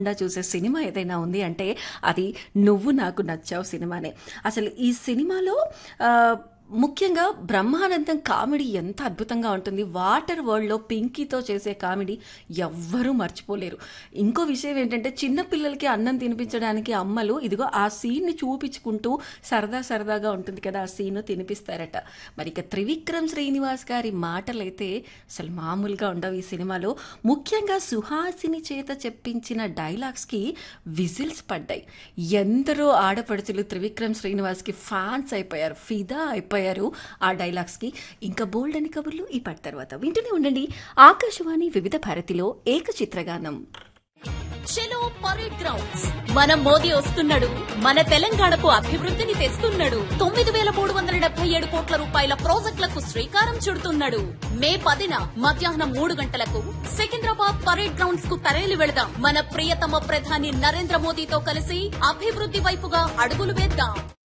తప్పకుండా చూసే సినిమా ఏదైనా ఉంది అంటే అది నువ్వు నాకు నచ్చావు సినిమానే అసలు ఈ సినిమాలో ఆ, ముఖ్యంగా బ్రహ్మానందం కామెడీ ఎంత అద్భుతంగా ఉంటుంది వాటర్ వరల్డ్లో పింకీతో చేసే కామెడీ ఎవ్వరూ మర్చిపోలేరు ఇంకో విషయం ఏంటంటే చిన్న పిల్లలకి అన్నం తినిపించడానికి అమ్మలు ఇదిగో ఆ సీన్ని చూపించుకుంటూ సరదా సరదాగా ఉంటుంది కదా ఆ సీన్ తినిపిస్తారట మరి ఇక త్రివిక్రమ్ శ్రీనివాస్ గారి మాటలైతే అసలు మామూలుగా ఉండవు ఈ సినిమాలో ముఖ్యంగా సుహాసిని చేత చెప్పించిన డైలాగ్స్కి విజిల్స్ పడ్డాయి ఎందరో ఆడపడుచులు త్రివిక్రమ్ శ్రీనివాస్కి ఫ్యాన్స్ అయిపోయారు ఫిదా అయిపోయారు ఆ డైలాగ్స్కి ఇంకా బోల్డ్ అని కబుర్లు ఈ పడి తర్వాత వింటూనే ఉండండి ఆకాశవాణి వివిధ భారతిలో ఏక చిత్రగానం చలో పరేడ్ గ్రౌండ్స్ మన మోదీ వస్తున్నాడు మన తెలంగాణకు అభివృద్ధిని తెస్తున్నాడు తొమ్మిది వేల మూడు వందల డెబ్బై ఏడు కోట్ల రూపాయల ప్రాజెక్టులకు శ్రీకారం చుడుతున్నాడు మే పదిన మధ్యాహ్నం మూడు గంటలకు సికింద్రాబాద్ పరేడ్ గ్రౌండ్స్ కు తరలి వెళదాం మన ప్రియతమ ప్రధాని నరేంద్ర మోదీతో కలిసి అభివృద్ధి వైపుగా అడుగులు వేద్దాం